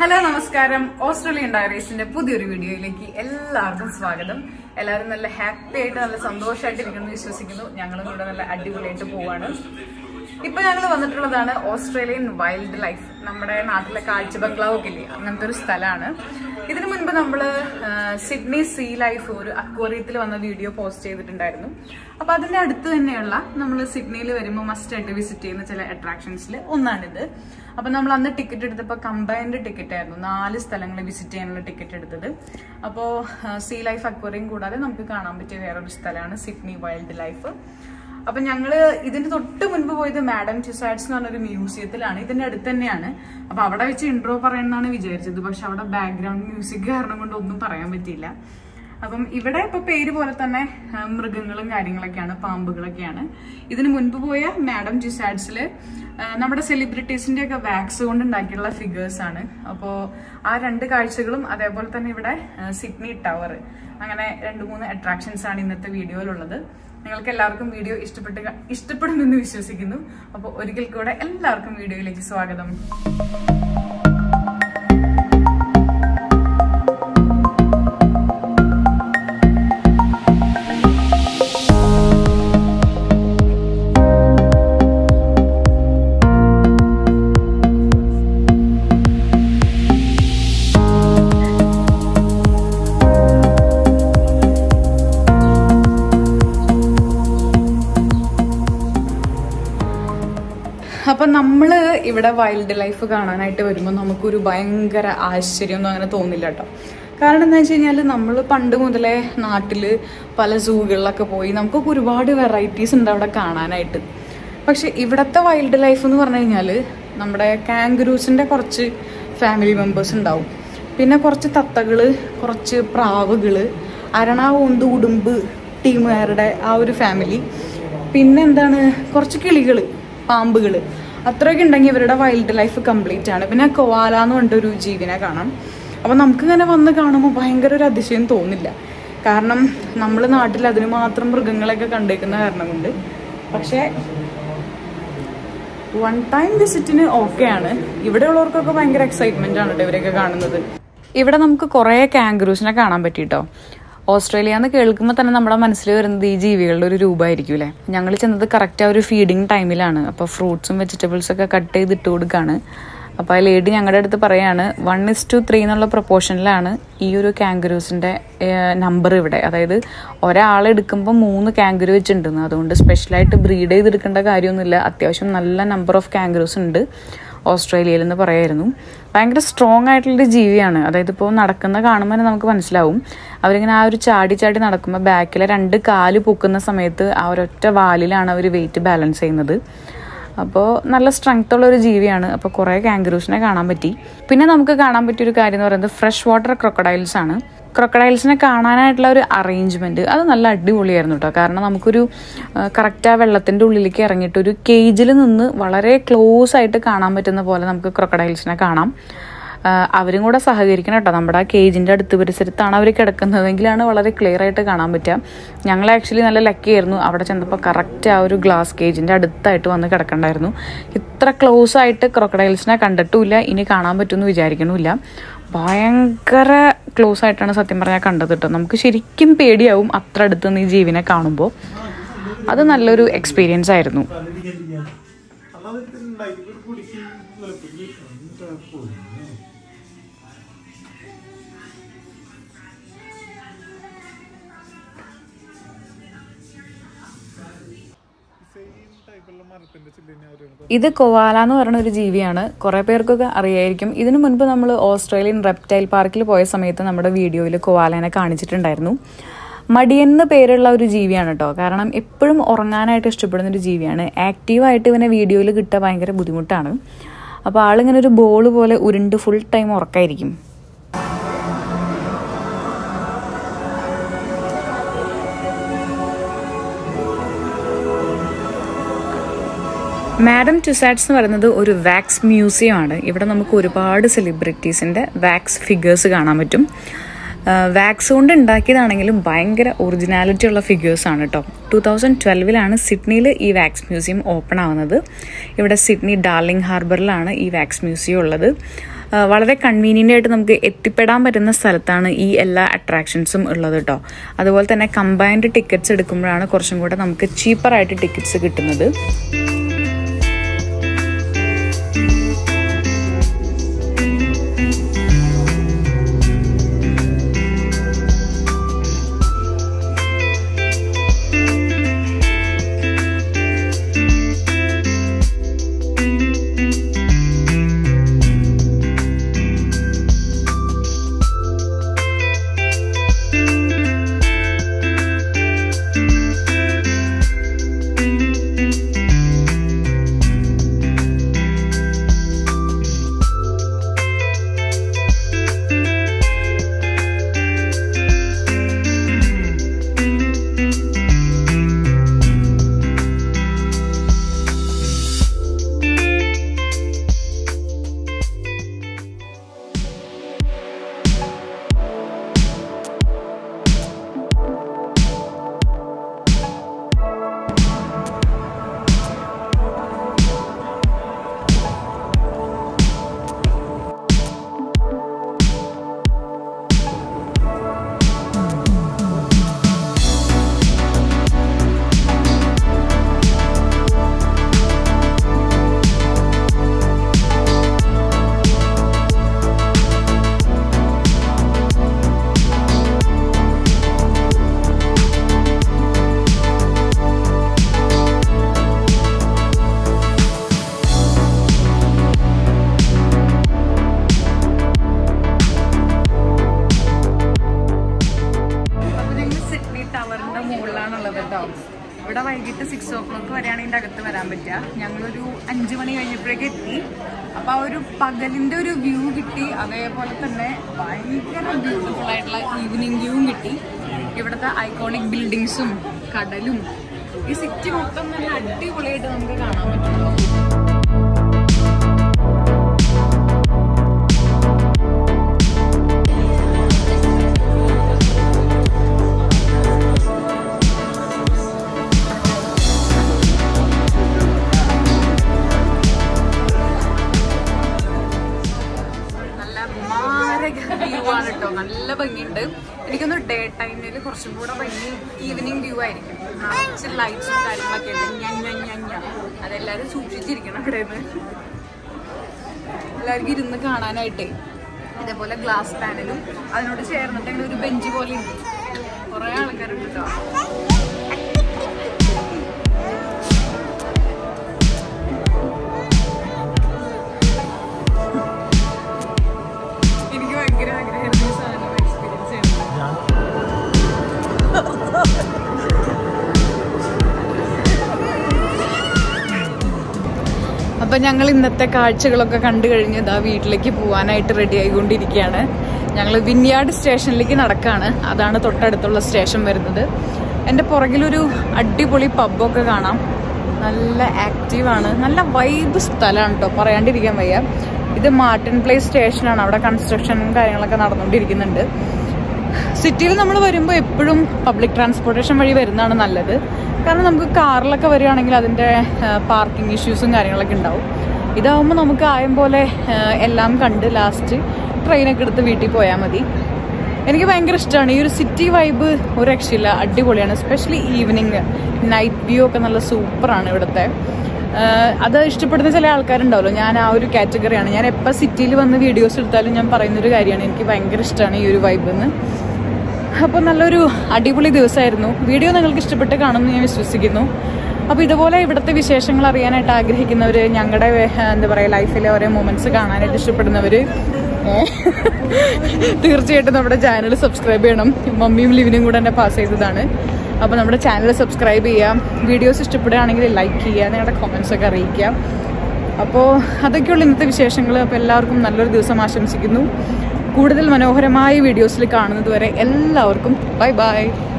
hello നമസ്കാരം Australian ഡയറീസിന്റെ പുതിയൊരു വീഡിയോയിലേക്ക് എല്ലാവർക്കും സ്വാഗതം എല്ലാവരും നല്ല ഹാപ്പി ആയിട്ട് നല്ല സന്തോഷമായിട്ട് ഇരിക്കുന്നു വിശ്വസിക്കുന്നു ഞങ്ങളും ഇവിടെ നല്ല അടിപൊളിയായിട്ട് പോവാണ് ഇപ്പൊ ഞങ്ങൾ വന്നിട്ടുള്ളതാണ് ഓസ്ട്രേലിയൻ വൈൽഡ് ലൈഫ് നമ്മുടെ നാട്ടിലെ കാഴ്ച ബംഗ്ലാവ് ഒക്കെ ഇല്ലേ അങ്ങനത്തെ ഒരു സ്ഥലമാണ് ഇതിനു മുൻപ് നമ്മൾ സിഡ്നി സീ ലൈഫ് ഒരു അക്വേറിയത്തിൽ വന്ന വീഡിയോ പോസ്റ്റ് ചെയ്തിട്ടുണ്ടായിരുന്നു അപ്പൊ അതിന്റെ അടുത്ത് തന്നെയുള്ള നമ്മൾ സിഡ്നിയിൽ വരുമ്പോൾ മസ്റ്റ് ആയിട്ട് വിസിറ്റ് ചെയ്യുന്ന ചില അട്രാക്ഷൻസിൽ ഒന്നാണിത് അപ്പൊ നമ്മൾ അന്ന് ടിക്കറ്റ് എടുത്തപ്പോൾ കമ്പൈൻഡ് ടിക്കറ്റ് ആയിരുന്നു നാല് സ്ഥലങ്ങൾ വിസിറ്റ് ചെയ്യാനുള്ള ടിക്കറ്റ് എടുത്തത് അപ്പോൾ സീ ലൈഫ് അക്വേറിയം കൂടാതെ നമുക്ക് കാണാൻ പറ്റിയ വേറൊരു സ്ഥലമാണ് സിഡ്നി വൈൽഡ് ലൈഫ് അപ്പൊ ഞങ്ങള് ഇതിന് തൊട്ട് മുൻപ് പോയത് മാഡം ടിസൈഡ്സ് എന്ന് പറഞ്ഞൊരു മ്യൂസിയത്തിലാണ് ഇതിന്റെ അടുത്ത് തന്നെയാണ് അപ്പൊ അവിടെ വെച്ച് ഇൻട്രോ പറയണമെന്നാണ് വിചാരിച്ചത് പക്ഷെ അവിടെ ബാക്ക്ഗ്രൗണ്ട് മ്യൂസിക് കാരണം കൊണ്ട് ഒന്നും പറയാൻ പറ്റിയില്ല അപ്പം ഇവിടെ ഇപ്പൊ പേര് പോലെ തന്നെ ആ, മൃഗങ്ങളും കാര്യങ്ങളൊക്കെയാണ് പാമ്പുകളൊക്കെയാണ് ഇതിന് മുൻപ് പോയ മാഡം ജിസാഡ്സില് നമ്മുടെ സെലിബ്രിറ്റീസിന്റെ ഒക്കെ വാക്സ് കൊണ്ട് ഉണ്ടാക്കിയിട്ടുള്ള ഫിഗേഴ്സ് ആണ് അപ്പോ ആ രണ്ട് കാഴ്ചകളും അതേപോലെ തന്നെ ഇവിടെ ആ, സിഡ്നി ടവർ അങ്ങനെ രണ്ട് മൂന്ന് അട്രാക്ഷൻസ് ആണ് ഇന്നത്തെ വീഡിയോയിലുള്ളത് നിങ്ങൾക്ക് എല്ലാവർക്കും വീഡിയോ ഇഷ്ടപ്പെട്ട് ക- ഇഷ്ടപ്പെടുമെന്ന് വിശ്വസിക്കുന്നു അപ്പോൾ ഒരിക്കൽ കൂടെ എല്ലാവർക്കും വീഡിയോയിലേക്ക് സ്വാഗതം അപ്പൊ നമ്മള് ഇവിടെ വൈൽഡ് ലൈഫ് കാണാനായിട്ട് വരുമ്പോൾ നമുക്കൊരു ഭയങ്കര ആശ്ചര്യമൊന്നും അങ്ങനെ തോന്നില്ല കേട്ടോ കാരണം എന്താ വെച്ച് കഴിഞ്ഞാൽ നമ്മൾ പണ്ട് മുതലേ നാട്ടിൽ പല സൂകളിലൊക്കെ പോയി നമുക്കൊക്കെ ഒരുപാട് വെറൈറ്റീസ് ഉണ്ട് അവിടെ കാണാനായിട്ട് പക്ഷെ ഇവിടത്തെ വൈൽഡ് ലൈഫ് എന്ന് പറഞ്ഞു കഴിഞ്ഞാൽ നമ്മുടെ കാങ്കറൂസിൻ്റെ കുറച്ച് ഫാമിലി മെമ്പേഴ്സ് ഉണ്ടാവും പിന്നെ കുറച്ച് തത്തകള് കുറച്ച് പ്രാവുകള് അരണാവുണ്ട് ഉടുമ്പ് ടീമുകാരുടെ ആ ഒരു ഫാമിലി പിന്നെ എന്താണ് കുറച്ച് കിളികള് പാമ്പുകള് അത്രയൊക്കെ ഉണ്ടെങ്കിൽ ഇവരുടെ വൈൽഡ് ലൈഫ് കംപ്ലീറ്റ് ആണ് പിന്നെ കൊവാല എന്ന് പറഞ്ഞിട്ടൊരു ജീവിനെ കാണാം അപ്പൊ നമുക്കിങ്ങനെ വന്ന് കാണുമ്പോൾ ഭയങ്കര ഒരു അതിശയം തോന്നില്ല കാരണം നമ്മൾ നാട്ടിൽ അതിന് മാത്രം മൃഗങ്ങളെയൊക്കെ കണ്ടേക്കുന്ന കാരണം കൊണ്ട് പക്ഷേ വൺ ടൈം വിസിറ്റിന് ഓക്കെയാണ് ഇവിടെ ഉള്ളവർക്കൊക്കെ ഭയങ്കര എക്സൈറ്റ്മെന്റ് ആണ് കേട്ടോ ഇവരെയൊക്കെ കാണുന്നത് ഇവിടെ നമുക്ക് കുറേ കാങ്കറൂസിനെ കാണാൻ പറ്റിട്ടോ ഓസ്ട്രേലിയ എന്ന് കേൾക്കുമ്പോൾ തന്നെ നമ്മുടെ മനസ്സിൽ വരുന്നത് ഈ ജീവികളുടെ ഒരു രൂപമായിരിക്കും അല്ലേ ഞങ്ങൾ ചെന്നത് കറക്റ്റ് ആ ഒരു ഫീഡിങ് ടൈമിലാണ് അപ്പോൾ ഫ്രൂട്ട്സും വെജിറ്റബിൾസും ഒക്കെ കട്ട് ചെയ്ത് ഇട്ട് കൊടുക്കുകയാണ് അപ്പോൾ ആ ലേഡി ഞങ്ങളുടെ അടുത്ത് പറയാണ് വൺ ഇസ് ടു ത്രീ എന്നുള്ള പ്രൊപ്പോർഷനിലാണ് ഈ ഒരു കാങ്കറൂസിൻ്റെ നമ്പർ ഇവിടെ അതായത് ഒരാൾ എടുക്കുമ്പോൾ മൂന്ന് കാങ്കറു വെച്ചിട്ടുണ്ടെന്ന് അതുകൊണ്ട് സ്പെഷ്യലായിട്ട് ബ്രീഡ് ചെയ്തെടുക്കേണ്ട കാര്യമൊന്നുമില്ല അത്യാവശ്യം നല്ല നമ്പർ ഓഫ് കാങ്കറൂസ് ഉണ്ട് ഓസ്ട്രേലിയയിൽ എന്ന് പറയായിരുന്നു ഭയങ്കര സ്ട്രോങ് ആയിട്ടുള്ളൊരു ജീവിയാണ് അതായത് ഇപ്പോൾ നടക്കുന്ന കാണുമ്പോൾ തന്നെ നമുക്ക് മനസ്സിലാവും അവരിങ്ങനെ ആ ഒരു ചാടി ചാടി നടക്കുമ്പോൾ ബാക്കിലെ രണ്ട് കാല് പൊക്കുന്ന സമയത്ത് ആ ഒരൊറ്റ വാലിലാണ് അവർ വെയിറ്റ് ബാലൻസ് ചെയ്യുന്നത് അപ്പോൾ നല്ല സ്ട്രെങ്ത് ഉള്ള ഒരു ജീവിയാണ് അപ്പോൾ കുറേ കാങ്കറൂസിനെ കാണാൻ പറ്റി പിന്നെ നമുക്ക് കാണാൻ പറ്റിയ ഒരു കാര്യം എന്ന് പറയുന്നത് ഫ്രഷ് വാട്ടർ ക്രൊക്കഡൈൽസ് ആണ് ക്രൊക്കഡൈൽസിനെ കാണാനായിട്ടുള്ള ഒരു അറേഞ്ച്മെന്റ് അത് നല്ല അടിപൊളിയായിരുന്നു കേട്ടോ കാരണം നമുക്കൊരു കറക്റ്റ് ആ വെള്ളത്തിന്റെ ഉള്ളിലേക്ക് ഇറങ്ങിയിട്ട് ഒരു കേജിൽ നിന്ന് വളരെ ക്ലോസ് ആയിട്ട് കാണാൻ പറ്റുന്ന പോലെ നമുക്ക് ക്രൊക്കഡൈൽസിനെ കാണാം ആ, അവരും കൂടെ സഹകരിക്കണം കേട്ടോ നമ്മുടെ ആ കേജിന്റെ അടുത്ത് പരിസരത്താണ് അവർ കിടക്കുന്നതെങ്കിലാണ് വളരെ ക്ലിയർ ആയിട്ട് കാണാൻ പറ്റുക ഞങ്ങൾ ആക്ച്വലി നല്ല ലക്കി ആയിരുന്നു അവിടെ ചെന്നപ്പോൾ കറക്റ്റ് ആ ഒരു ഗ്ലാസ് കേജിന്റെ അടുത്തായിട്ട് വന്ന് കിടക്കണ്ടായിരുന്നു ഇത്ര ക്ലോസ് ആയിട്ട് ക്രൊക്കഡൈൽസിനെ കണ്ടിട്ടുമില്ല ഇനി കാണാൻ പറ്റുമെന്ന് വിചാരിക്കണമില്ല ഭയങ്കര ക്ലോസ് ആയിട്ടാണ് സത്യം പറഞ്ഞാൽ കണ്ടത് കേട്ടോ നമുക്ക് ശരിക്കും പേടിയാവും അത്ര അടുത്ത് നിന്ന് ഈ ജീവനെ കാണുമ്പോൾ അത് നല്ലൊരു എക്സ്പീരിയൻസ് ആയിരുന്നു ഇത് കൊവാല എന്ന് പറയുന്ന ഒരു ജീവിയാണ് കുറെ പേർക്കൊക്കെ അറിയായിരിക്കും ഇതിനു മുൻപ് നമ്മൾ ഓസ്ട്രേലിയൻ റെപ്റ്റൈൽ പാർക്കിൽ പോയ സമയത്ത് നമ്മുടെ വീഡിയോയിൽ കൊവാലേനെ കാണിച്ചിട്ടുണ്ടായിരുന്നു മടിയൻ എന്ന് പേരുള്ള ഒരു ജീവിയാണ് കേട്ടോ കാരണം എപ്പോഴും ഉറങ്ങാനായിട്ട് ഇഷ്ടപ്പെടുന്ന ഒരു ജീവിയാണ് ആക്റ്റീവായിട്ട് ഇവനെ വീഡിയോയിൽ കിട്ടുക ഭയങ്കര ബുദ്ധിമുട്ടാണ് അപ്പോൾ ആളിങ്ങനെ ഒരു ബോൾ പോലെ ഉരുണ്ട് ഫുൾ ടൈം ഉറക്കായിരിക്കും മാഡം ടുസാറ്റ്സ് എന്ന് പറയുന്നത് ഒരു വാക്സ് മ്യൂസിയം ആണ് ഇവിടെ നമുക്ക് ഒരുപാട് സെലിബ്രിറ്റീസിൻ്റെ വാക്സ് ഫിഗേഴ്സ് കാണാൻ പറ്റും വാക്സ് കൊണ്ട് ഉണ്ടാക്കിയതാണെങ്കിലും ഭയങ്കര ഒറിജിനാലിറ്റി ഉള്ള ഫിഗേഴ്സ് ആണ് കേട്ടോ ടൂ തൗസൻഡ് ട്വൽവിലാണ് സിഡ്നിയിൽ ഈ വാക്സ് മ്യൂസിയം ഓപ്പൺ ആവുന്നത് ഇവിടെ സിഡ്നി ഡാർലിംഗ് ഹാർബറിലാണ് ഈ വാക്സ് മ്യൂസിയം ഉള്ളത് ആ, വളരെ കൺവീനിയൻ്റ് ആയിട്ട് നമുക്ക് എത്തിപ്പെടാൻ പറ്റുന്ന സ്ഥലത്താണ് ഈ എല്ലാ അട്രാക്ഷൻസും ഉള്ളത് കേട്ടോ അതുപോലെ തന്നെ കമ്പൈൻഡ് ടിക്കറ്റ്സ് എടുക്കുമ്പോഴാണ് കുറച്ചും കൂടെ നമുക്ക് ചീപ്പറായിട്ട് ടിക്കറ്റ്സ് കിട്ടുന്നത് അപ്പൊ ഞങ്ങൾ സിഡ്നി ടവറിന്റെ മുകളിലാണുള്ളത് കേട്ടോ ഇവിടെ വൈകിട്ട് സിക്സ് ഓ ക്ലോക്ക് വരെയാണ് ഇതിന്റെ അകത്ത് വരാൻ പറ്റുക ഞങ്ങളൊരു അഞ്ചു മണി കഴിഞ്ഞപ്പോഴേക്ക് എത്തി അപ്പൊ ആ ഒരു പകലിന്റെ ഒരു വ്യൂ കിട്ടി അതേപോലെ തന്നെ ഭയങ്കര ബ്യൂട്ടിഫുൾ ആയിട്ടുള്ള ഈവനിങ് വ്യൂവും കിട്ടി ഇവിടുത്തെ ഐക്കോണിക് ബിൽഡിങ്സും കടലും ഈ സിറ്റി മൊത്തം നല്ല അടിപൊളിയായിട്ട് നമുക്ക് കാണാൻ പറ്റും നല്ല മാരക വ്യൂ ആണ് കേട്ടോ നല്ല ഭംഗിയുണ്ട് എനിക്കൊന്ന് ഡേ ടൈമിൽ കുറച്ചും കൂടെ ഭംഗി ഈവനിങ് വ്യൂ ആയിരിക്കും നിറച്ച് ലൈറ്റ്സും കാര്യങ്ങളൊക്കെ ഉണ്ട് ഞാൻ ഞാൻ ഞാൻ ഞാൻ അതെല്ലാവരും സൂക്ഷിച്ചിരിക്കണം അവിടെ നിന്ന് എല്ലാവർക്കും ഇരുന്ന് കാണാനായിട്ടേ ഇതേപോലെ ഗ്ലാസ് പാനലും അതിനോട് ചേർന്നിട്ട് ഇങ്ങനെ ഒരു ബെഞ്ച് പോലെ ഉണ്ട് കുറേ ആൾക്കാരുണ്ട് കേട്ടോ എനിക്ക് ഭയങ്കര ആഗ്രഹമായിരുന്നു ഈ സാധനം എക്സ്പീരിയൻസ് ചെയ്യുന്നത് അപ്പം ഞങ്ങൾ ഇന്നത്തെ കാഴ്ചകളൊക്കെ കണ്ടു കഴിഞ്ഞ് ഇതാ വീട്ടിലേക്ക് പോകാനായിട്ട് റെഡി ആയിക്കൊണ്ടിരിക്കുകയാണ് ഞങ്ങൾ വിന്യാർഡ് സ്റ്റേഷനിലേക്ക് നടക്കുകയാണ് അതാണ് തൊട്ടടുത്തുള്ള സ്റ്റേഷൻ വരുന്നത് എൻ്റെ പുറകിലൊരു അടിപൊളി പബ്ബൊക്കെ കാണാം നല്ല ആക്റ്റീവാണ് നല്ല വൈബ് സ്ഥലമാണ് കേട്ടോ പറയാണ്ടിരിക്കാൻ വയ്യ ഇത് മാർട്ടിൻ പ്ലേസ് സ്റ്റേഷനാണ് അവിടെ കൺസ്ട്രക്ഷനും കാര്യങ്ങളൊക്കെ നടന്നുകൊണ്ടിരിക്കുന്നുണ്ട് സിറ്റിയിൽ നമ്മൾ വരുമ്പോൾ എപ്പോഴും പബ്ലിക് ട്രാൻസ്പോർട്ടേഷൻ വഴി വരുന്നതാണ് നല്ലത് കാരണം നമുക്ക് കാറിലൊക്കെ വരികയാണെങ്കിൽ അതിൻ്റെ പാർക്കിംഗ് ഇഷ്യൂസും കാര്യങ്ങളൊക്കെ ഉണ്ടാവും ഇതാവുമ്പോൾ നമുക്ക് ആയം പോലെ ആ, എല്ലാം കണ്ട് ലാസ്റ്റ് ട്രെയിനൊക്കെ എടുത്ത് വീട്ടിൽ പോയാൽ മതി എനിക്ക് ഭയങ്കര ഇഷ്ടമാണ് ഈ ഒരു സിറ്റി വൈബ് ഒരു രക്ഷയില്ല അടിപൊളിയാണ് എസ്പെഷ്യലി ഈവനിങ് നൈറ്റ് വ്യൂ ഒക്കെ നല്ല സൂപ്പറാണ് ഇവിടുത്തെ ആഹ് അത് ഇഷ്ടപ്പെടുന്ന ചില ആൾക്കാരുണ്ടാവല്ലോ ഞാൻ ആ ഒരു കാറ്റഗറിയാണ് ഞാൻ എപ്പോൾ സിറ്റിയിൽ വന്ന് വീഡിയോസ് എടുത്താലും ഞാൻ പറയുന്നൊരു കാര്യമാണ് എനിക്ക് ഭയങ്കര ഇഷ്ടമാണ് ഈ ഒരു വൈബ് എന്ന് അപ്പോൾ നല്ലൊരു അടിപൊളി ദിവസമായിരുന്നു വീഡിയോ നിങ്ങൾക്ക് ഇഷ്ടപ്പെട്ട് കാണുമെന്ന് ഞാൻ വിശ്വസിക്കുന്നു അപ്പോൾ ഇതുപോലെ ഇവിടുത്തെ വിശേഷങ്ങൾ അറിയാനായിട്ട് ആഗ്രഹിക്കുന്നവർ ഞങ്ങളുടെ എന്താ പറയുക ലൈഫിലെ ഓരോ മൊമെന്റ്സ് കാണാനായിട്ട് ഇഷ്ടപ്പെടുന്നവർ തീർച്ചയായിട്ടും നമ്മുടെ ചാനൽ സബ്സ്ക്രൈബ് ചെയ്യണം മമ്മിയും ലിവിനും കൂടെ എന്നെ പാസ് ചെയ്തതാണ് അപ്പോൾ നമ്മുടെ ചാനൽ സബ്സ്ക്രൈബ് ചെയ്യാം വീഡിയോസ് ഇഷ്ടപ്പെടുകയാണെങ്കിൽ ലൈക്ക് ചെയ്യുക നിങ്ങളുടെ കമൻസ് ഒക്കെ അറിയിക്കുക അപ്പോൾ അതൊക്കെയുള്ള ഇന്നത്തെ വിശേഷങ്ങൾ അപ്പോൾ എല്ലാവർക്കും നല്ലൊരു ദിവസം ആശംസിക്കുന്നു കൂടുതൽ മനോഹരമായ വീഡിയോസിൽ കാണുന്നത് വരെ എല്ലാവർക്കും ബൈ ബൈ